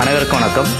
அனைவருக்கும் வணக்கம்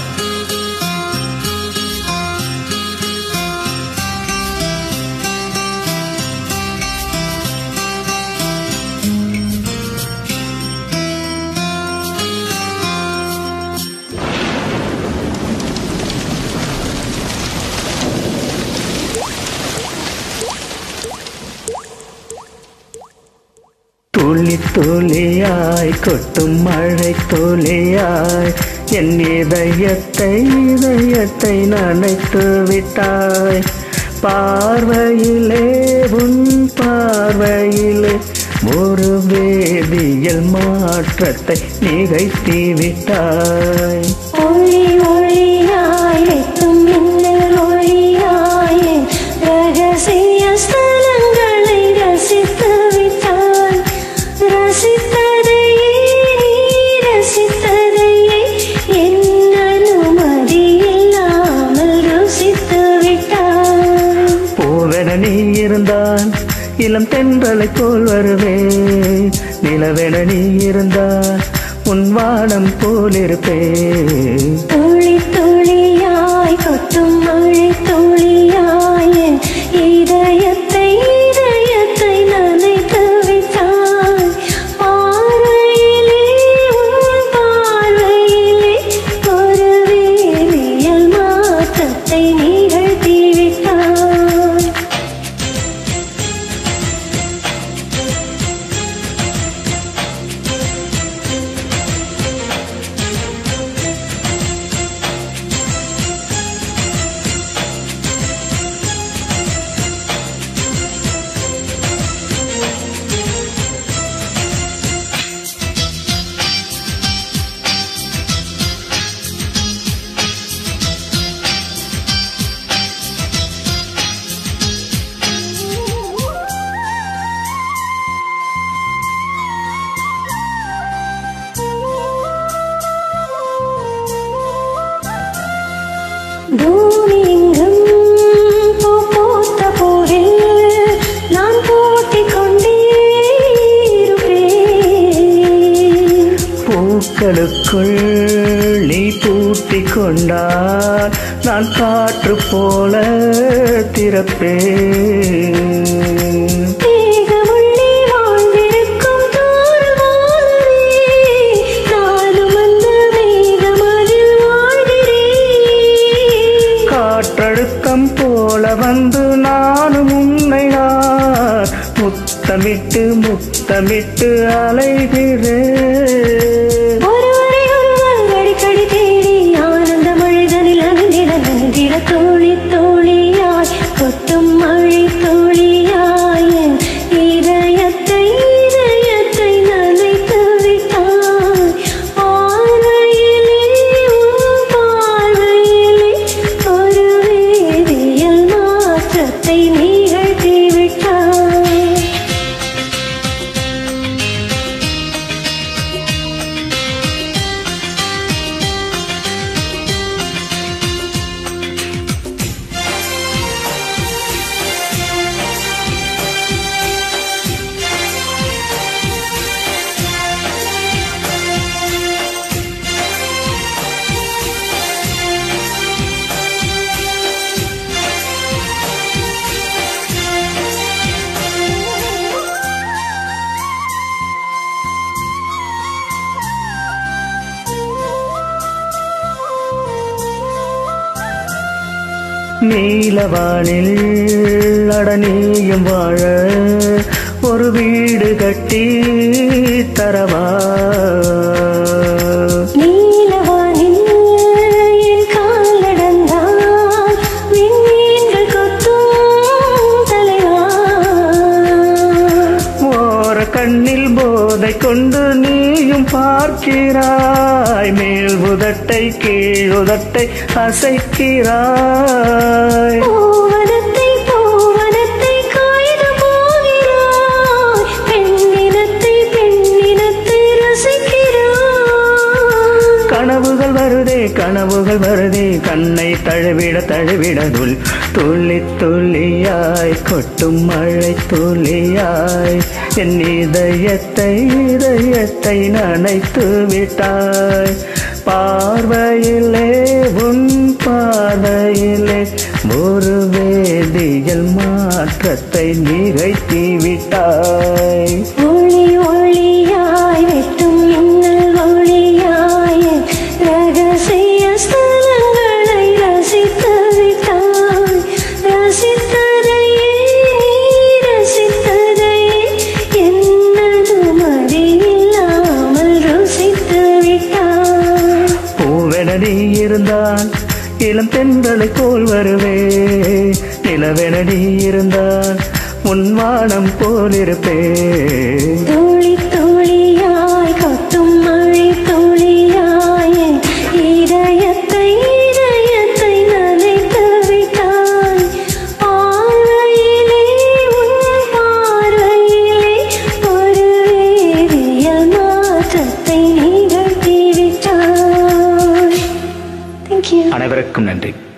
துளி துளியாய் கொட்டும் மழை துளியாய் என் இதயத்தை இதயத்தை நனைத்து விட்டாய் பார்வையிலே உன் பார்வையிலே ஒரு வேதியியல் மாற்றத்தை நிகழ்த்தி விட்டாய் ஒளி ஒளியாய் எட்டும் மின்னல் ஒளியாய் என் ரகசிய ஸ்தலங்களை ரசித்து விட்டாய் ரசித்ததையே நீ ரசித்ததையே என் அனுமதி இல்லாமல் ருசித்து விட்டாய் பூவென நீ இருந்தால் இளம் தென்றலை போல் வருவேன் நிலவென நீ இருந்தால் உன் வானம் போல் இருப்பேன் துளி துளியாய் கொட்டும் மழை துளியாய் என் இதயத்தை இதயத்தை நனைத்து விட்டாய் பார்வையிலே உன் பார்வையிலே ஒரு வேதியியல் மாற்றத்தை நிகழ்த்தி விட்டாய் பூமியெங்கும் பூ பூத்த போதில் நான் பூட்டிக் கொண்டே இருப்பேன் பூக்களுக்குள் நீ பூட்டிக் கொண்டால் நான் காற்று போல திறப்பேன் மேகமுள்ளே வாழ்ந்திருக்கும் தூரல் வானரே, நானும் அந்த மேகமதில் வாழ்கிறேன். காற்றழுத்தம் போல வந்து நானும் உன்னை நான் முத்தமிட்டு முத்தமிட்டு அலைகிறேன் ஒருவரை ஒருவர் அடிக்கடி தேடி ஆனந்த மழைதனில் அணிந்திட நன்றிட தோழி தோழியாய் கொட்டும் மழை தோழியாய் என் இதயத்தை இதயத்தை நனைத்து விட்டாய் பார்வையிலே உன் பார்வையிலே ஒரு வேதியியல் மாற்றத்தை நிகழ்த்தி விட்டாய் நீலவானில் அடனியும் வாழ ஒரு வீடு கட்டி தரவா நீலவானில் என் காலடந்தால் விண்மீன்கள் கொத்தும் தலைவா ஓர கண்ணில் போதை கொண்டு நீயும் பார்க்கிறாய் மேல் உதட்டை கீழ் உதட்டை அசைக்கிறாய் பூவனத்தை பூவனத்தை காய்து போகிறாய் பெண்ணினத்தை பெண்ணினத்தை ரசிக்கிறாய் கனவுகள் வருதே கனவுகள் வருதே கண்ணை தழுவிட தழுவிட துள் துள்ளி துள்ளியாய் கொட்டும் மழை துளியாய் என் இதயத்தை இதயத்தை நனைத்து விட்டாய் பார்வையிலே உன் பார்வையிலே ஒரு வேதியியல் மாற்றத்தை நிகழ்த்தி விட்டாய் ஒளி ஒளியாய் வெட்டும் மின்னல் ஒளியாய் ரகசிய ஸ்தலங்களை ரசித்து விட்டாய் ரசித்ததையே ரசித்ததையே என்னது மதியில்லாமல் ருசித்து விட்டாய் பூவென நீ இருந்தால் இளம் தென்றலை போல் வருவே நிலவென நீ இருந்தால் உன் வானம் போல் இருப்பே துளி துளியாய் கொட்டும் மழை துளியாய் என் இதயத்தை இதயத்தை நனைத்து விட்டாய் பார்வையிலே உன் பார்வையிலே ஒரு வேதியியல் மாற்றத்தை நிகழ்த்தி விட்டாய் தேங்க்யூ அனைவருக்கும் நன்றி